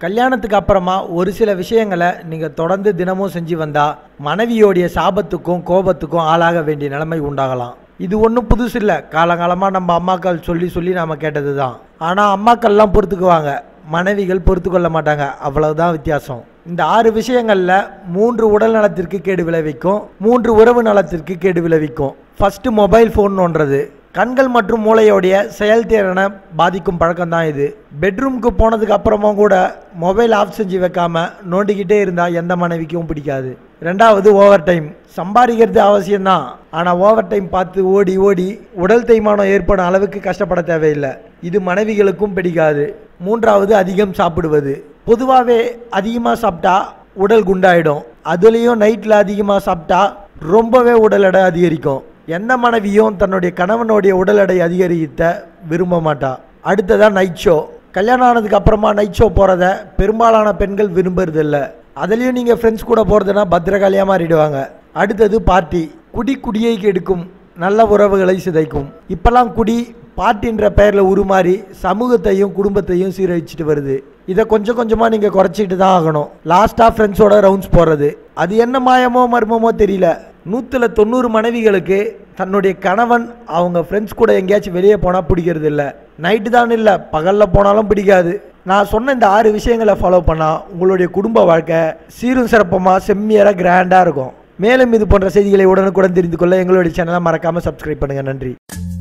கல்யாணத்துக்கு அப்புறமா ஒரு சில விஷயங்களை நீங்கள் தொடர்ந்து தினமும் செஞ்சு வந்தால் மனைவியோடைய சாபத்துக்கும் கோபத்துக்கும் ஆளாக வேண்டிய நிலைமை உண்டாகலாம் இது ஒன்றும் புதுசு இல்லை காலங்காலமாக நம்ம அம்மாக்கள் சொல்லி சொல்லி நாம் கேட்டது தான் ஆனால் அம்மாக்கள்லாம் பொறுத்துக்குவாங்க மனைவிகள் பொறுத்து கொள்ள மாட்டாங்க அவ்வளவுதான் வித்தியாசம் இந்த ஆறு விஷயங்களில் மூன்று உடல் நலத்திற்கு கேடு விளைவிக்கும் மூன்று உறவு நலத்திற்கு கேடு விளைவிக்கும் ஃபர்ஸ்ட் மொபைல் ஃபோன் ஒன்றது கண்கள் மற்றும் மூளையோடைய செயல்திறனை பாதிக்கும் பழக்கம் தான் இது பெட்ரூம்க்கு போனதுக்கு அப்புறமும் கூட மொபைல் ஆஃப் செஞ்சு வைக்காம நோண்டிக்கிட்டே இருந்தால் எந்த மனைவிக்கும் பிடிக்காது ரெண்டாவது ஓவர் டைம் சம்பாதிக்கிறது அவசியம்தான் ஆனால் ஓவர் டைம் பார்த்து ஓடி ஓடி உடல் தேய்மானம் ஏற்படும் அளவுக்கு கஷ்டப்பட தேவையில்லை இது மனைவிகளுக்கும் பிடிக்காது மூன்றாவது அதிகம் சாப்பிடுவது பொதுவாகவே அதிகமாக சாப்பிட்டா உடல் குண்டாயிடும் அதுலேயும் நைட்டில் அதிகமாக சாப்பிட்டா ரொம்பவே உடல் எடை அதிகரிக்கும் எந்த மனைவியும் தன்னுடைய கணவனுடைய உடல் எடை அதிகரித்த விரும்ப மாட்டா அடுத்ததா நைட் ஷோ கல்யாணம் ஆனதுக்கு அப்புறமா நைட் ஷோ போகிறத பெரும்பாலான பெண்கள் விரும்புறது இல்ல அதுலேயும் நீங்கள் ஃப்ரெண்ட்ஸ் கூட போகிறதுனா பத்திரகாளியாக மாறிடுவாங்க அடுத்தது பார்ட்டி குடி குடியை கெடுக்கும் நல்ல உறவுகளை சிதைக்கும் இப்பெல்லாம் குடி பார்ட்டின்ற பெயரில் உருமாறி சமூகத்தையும் குடும்பத்தையும் சீரழிச்சிட்டு வருது இதை கொஞ்சம் கொஞ்சமாக நீங்கள் குறைச்சிட்டு தான் ஆகணும் லாஸ்ட்டாக ஃப்ரெண்ட்ஸோட ரவுண்ட்ஸ் போகிறது அது என்ன மாயமோ மர்மமோ தெரியல நூற்றில் தொண்ணூறு மனைவிகளுக்கு தன்னுடைய கணவன் அவங்க ஃப்ரெண்ட்ஸ் கூட எங்கேயாச்சும் வெளியே போனால் பிடிக்கிறது இல்லை நைட்டு தான் இல்லை பகலில் போனாலும் பிடிக்காது நான் சொன்ன இந்த ஆறு விஷயங்களை ஃபாலோ பண்ணால் உங்களுடைய குடும்ப வாழ்க்கை சீரும் சிறப்பமாக செம்மியராக கிராண்டாக இருக்கும் மேலும் இது போன்ற செய்திகளை உடனுக்குடன் தெரிந்து கொள்ள எங்களுடைய சேனலை மறக்காமல் சப்ஸ்கிரைப் பண்ணுங்கள் நன்றி